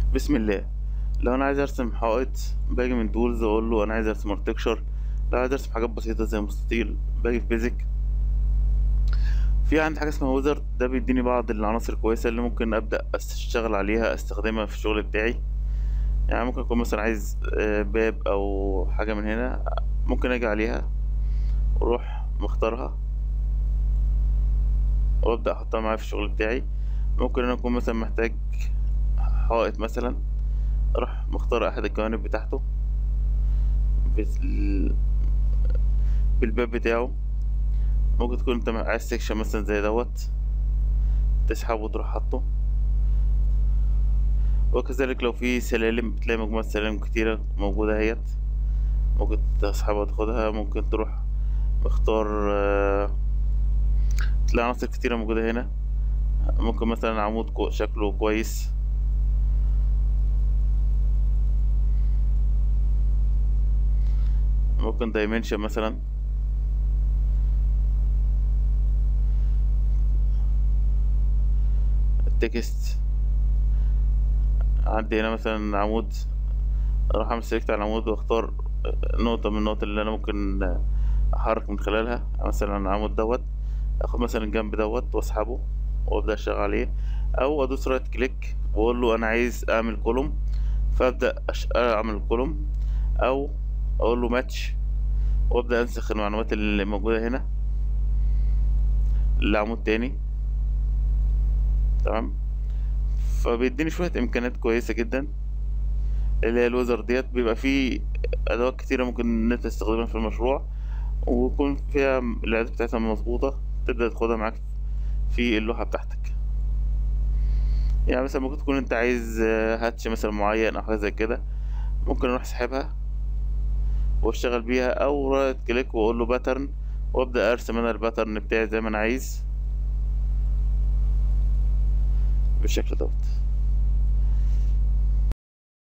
بسم الله لو انا عايز ارسم حائط باجي من تولز واقول له انا عايز ارسم ارتكشر لو عايز ارسم حاجات بسيطه زي مستطيل باجي في بيزك في عندي حاجه اسمها ويزرد ده بيديني بعض العناصر الكويسه اللي ممكن ابدا اشتغل عليها استخدمها في الشغل بتاعي يعني ممكن اكون مثلا عايز آه، باب او حاجه من هنا ممكن اجي عليها واروح مختارها وابدا احطها معايا في الشغل بتاعي ممكن انا اكون مثلا محتاج حائط مثلا اروح مختار احد الجوانب بتاعته بال- بالباب بتاعه ممكن تكون انت عايز سكشن مثلا زي دوت تسحبه وتروح حاطه وكذلك لو في سلالم بتلاقي مجموعة سلالم كتيرة موجودة اهيت ممكن تسحبها وتاخدها ممكن تروح مختار آه، تلاقي عناصر كتيرة موجودة هنا ممكن مثلا عمود كو- شكله كويس ممكن دايمنشن مثلا التكست عندي هنا مثلا عمود اروح اعمل سيلكت على العمود واختار نقطة من النقط اللي انا ممكن احرك من خلالها مثلا العمود دوت اخد مثلا الجنب دوت واسحبه وابدا اشتغل عليه او ادوس رايت كليك واقول له انا عايز اعمل كولوم فابدا أش... اعمل كولوم او اقول له ماتش وابدا انسخ المعلومات اللي موجودة هنا لعمود تاني تمام فبيديني شوية إمكانيات كويسة جدا اللي هي الوزر ديت بيبقى فيه أدوات كتيرة ممكن إن أنت تستخدمها في المشروع ويكون فيها الإعدادات بتاعتها مظبوطة تبدأ تاخدها معاك في اللوحة بتاعتك يعني مثلا ممكن تكون أنت عايز آه، هاتش مثلا معين أو حاجة زي كده ممكن أروح سحبها واشتغل بيها أو رايت كليك وأقول له باترن وأبدأ أرسم أنا الباترن بتاعي زي ما أنا عايز بالشكل دوت